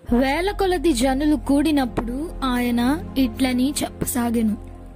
వేల కొలది జనులు కూడినప్పుడు ఆయన ఇట్లని చెప్పసాగెను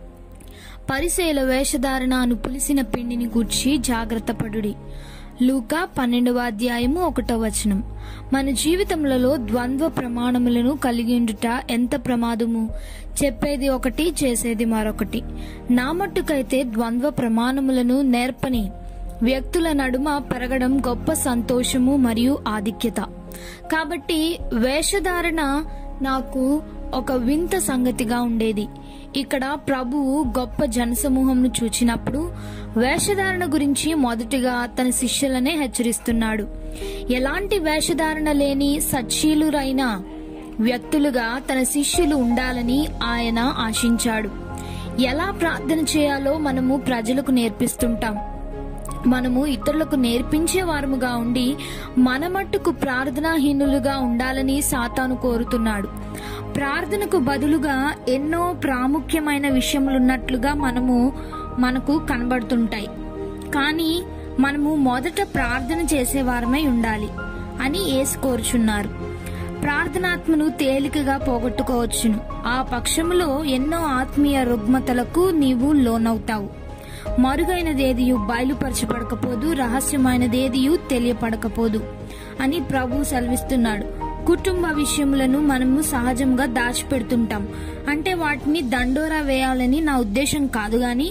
పరిసేల వేషధారణ అను పులిసిన పిండిని గూర్చి జాగ్రత్త పడుడి లూకా పన్నెండవ అధ్యాయము ఒకటో వచనం మన జీవితములలో ద్వంద్వ ప్రమాణములను కలిగి ఉండుట ఎంత ప్రమాదము చెప్పేది ఒకటి చేసేది మరొకటి నా మట్టుకైతే ద్వంద్వ ప్రమాణములను నేర్పని వ్యక్తుల నడుమ పెరగడం గొప్ప సంతోషము మరియు ఆధిక్యత కాబట్టి వేషధారణ నాకు ఒక వింత సంగతిగా ఉండేది ఇక్కడ ప్రభువు గొప్ప జనసమూహంను చూచినప్పుడు వేషధారణ గురించి మొదటిగా తన శిష్యులనే హెచ్చరిస్తున్నాడు ఎలాంటి వేషధారణ లేని సచ్చీలురైన వ్యక్తులుగా తన శిష్యులు ఉండాలని ఆయన ఆశించాడు ఎలా ప్రార్థన చేయాలో మనము ప్రజలకు నేర్పిస్తుంటాం మనము ఇతరులకు నేర్పించే వారముగా ఉండి మన మట్టుకు ప్రార్థనాహీనులుగా ఉండాలని సాతాను కోరుతున్నాడు ప్రార్థనకు బదులుగా ఎన్నో ప్రాముఖ్యమైన విషయములున్నట్లుగా మనము మనకు కనబడుతుంటాయి కానీ మనము మొదట ప్రార్థన చేసేవారమై ఉండాలి అని ఏసు కోరుచున్నారు ప్రార్థనాత్మను తేలికగా పోగొట్టుకోవచ్చును ఆ పక్షములో ఎన్నో ఆత్మీయ రుగ్మతలకు నీవు లోనవుతావు మరుగైనదేదియు బయలుపరచబడకపోదు రహస్యమైనదేదియు తెలియపడకపోదు అని ప్రభు సెలవిస్తున్నాడు కుటుంబ విషయములను మనము సహజంగా దాచిపెడుతుంటాం అంటే వాటిని దండోరా వేయాలని నా ఉద్దేశం కాదు గాని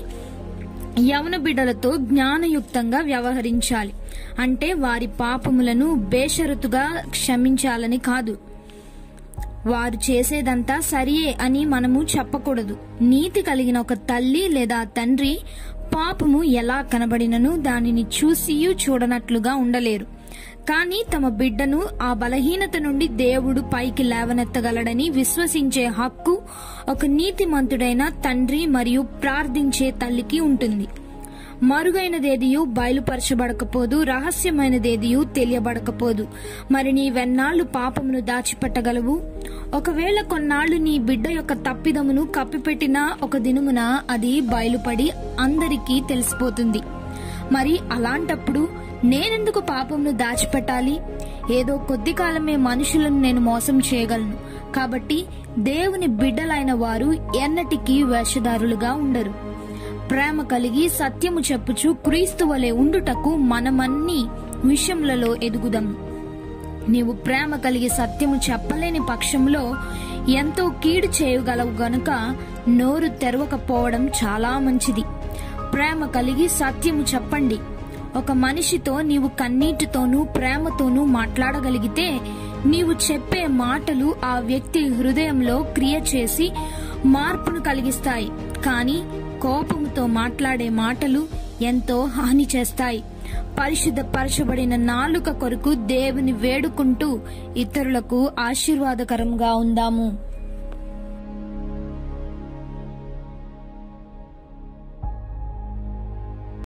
యవన బిడ్డలతో జ్ఞానయుక్తంగా వ్యవహరించాలి అంటే వారి పాపములను బేషరతుగా క్షమించాలని కాదు వారు చేసేదంతా సరియే అని మనము చెప్పకూడదు నీతి కలిగిన ఒక తల్లి లేదా తండ్రి పాపము ఎలా కనబడినను దానిని చూసియు చూడనట్లుగా ఉండలేరు కానీ తమ బిడ్డను ఆ బలహీనత నుండి దేవుడు పైకి లేవనెత్తగలడని విశ్వసించే హక్కు ఒక నీతిమంతుడైన తండ్రి మరియు ప్రార్థించే తల్లికి ఉంటుంది మరుగైనదేదియు బయలుపరచబడకపోదు రహస్యమైనదేదియు తెలియబడకపోదు మరి నీవెన్నాళ్ళు పాపమును దాచిపెట్టగలవు ఒకవేళ కొన్నాళ్లు నీ బిడ్డ యొక్క తప్పిదమును కప్పిపెట్టినా ఒక దినమున అది బయలుపడి అందరికీ తెలిసిపోతుంది మరి అలాంటప్పుడు నేనెందుకు పాపమును దాచిపెట్టాలి ఏదో కొద్ది కాలమే మనుషులను నేను మోసం చేయగలను కాబట్టి దేవుని బిడ్డలైన వారు ఎన్నటికీ వేషధారులుగా ఉండరు ప్రేమ కలిగి సత్యము చెప్పుచు క్రీస్తు వలె ఉండుటకు మనమన్ని విషయములలో ఎదుగుదాం నీవు ప్రేమ కలిగి సత్యము చెప్పలేని పక్షంలో ఎంతో కీడు చేయగలవు గనుక నోరు తెరవకపోవడం చాలా మంచిది ప్రేమ కలిగి సత్యము చెప్పండి ఒక మనిషితో నీవు కన్నీటితోనూ ప్రేమతోనూ మాట్లాడగలిగితే నీవు చెప్పే మాటలు ఆ వ్యక్తి హృదయంలో క్రియ చేసి మార్పును కలిగిస్తాయి కానీ కోపముతో మాట్లాడే మాటలు ఎంతో హాని చేస్తాయి పరిశుద్ధపరచబడిన నాలుక కొరకు దేవుని వేడుకుంటూ ఇతరులకు ఆశీర్వాదకరంగా ఉందాము